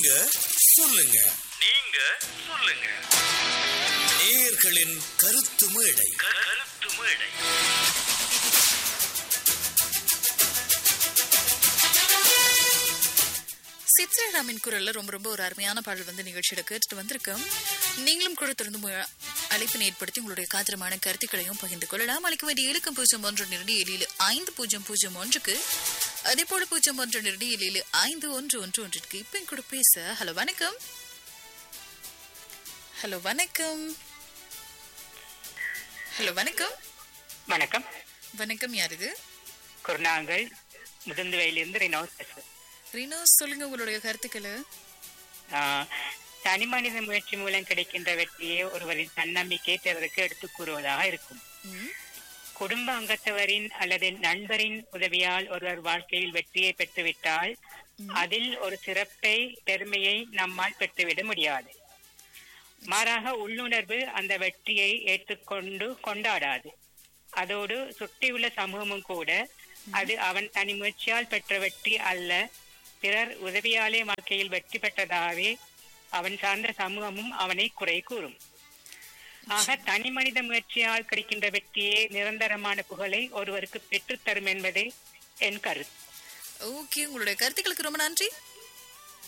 நீங்க சொல்லுங்க நீங்க சொல்லுங்க நேயர்களின் கருத்து மேடை க- கருத்து மேடை சித்ராராமின் குரல்ல ரொம்ப ரொம்ப ஒரு அருமையான பாடல் வந்து நிகழ்ச்சியில கேட்டுட்டு வந்திருக்கோம் நீங்களும் கூட திறந்து மு- அழைப்பினை ஏற்படுத்தி உங்களுடைய காத்திரமான கருத்துக்களையும் பகிர்ந்து கொள்ளலாம் அழைக்க வேண்டிய இலக்கம் பூஜ்ஜியம் ஒன்று நிரடி எழில் ஐந்து பூஜ்ஜியம் பூஜ்ஜியம் ஒன்றுக்கு அதே போல பூஜ்ஜியம் ஒன்று நிரடி எழில் ஐந்து ஒன்று ஒன்று ஒன்றிற்கு இப்ப என் கூட பேச ஹலோ வணக்கம் ஹலோ வணக்கம் ஹலோ வணக்கம் வணக்கம் வணக்கம் யார் இது குருநாங்கள் முதுந்துவையிலிருந்து ரினோஸ் பேசுறேன். ரீனோ சொல்லுங்க உங்களுடைய கருத்துக்களை ஆஹ், தனி மனித முயற்சி மூலம் கிடைக்கின்ற வெற்றியை ஒருவரின் தன்னம்பிக்கை பிறருக்கு எடுத்துக் கூறுவதாக இருக்கும் ம், குடும்ப அங்கத்தவரின் அல்லது நண்பரின் உதவியால் ஒருவர் வாழ்க்கையில் வெற்றியை பெற்றுவிட்டால் அதில் ஒரு சிறப்பை பெருமையை நம்மால் பெற்றுவிட முடியாது மாறாக உள்ளுணர்வு அந்த வெற்றியை ஏற்றுக்கொண்டு கொண்டாடாது அதோடு சுற்றியுள்ள சமூகமும் கூட அது அவன் தனி முயற்சியால் பெற்ற வெற்றி அல்ல பிறர் உதவியாலே வாழ்க்கையில் வெற்றி பெற்றதாகவே அவன் சார்ந்த சமூகமும் அவனை குறை கூறும் ஆக தனி மனித முயற்சியால் கிடைக்கின்ற வெற்றியே நிரந்தரமான புகழை ஒருவருக்கு பெற்றுத்தரும் என்பதே என் கருத்து ஓகே உங்களுடைய கருத்துக்களுக்கு ரொம்ப நன்றி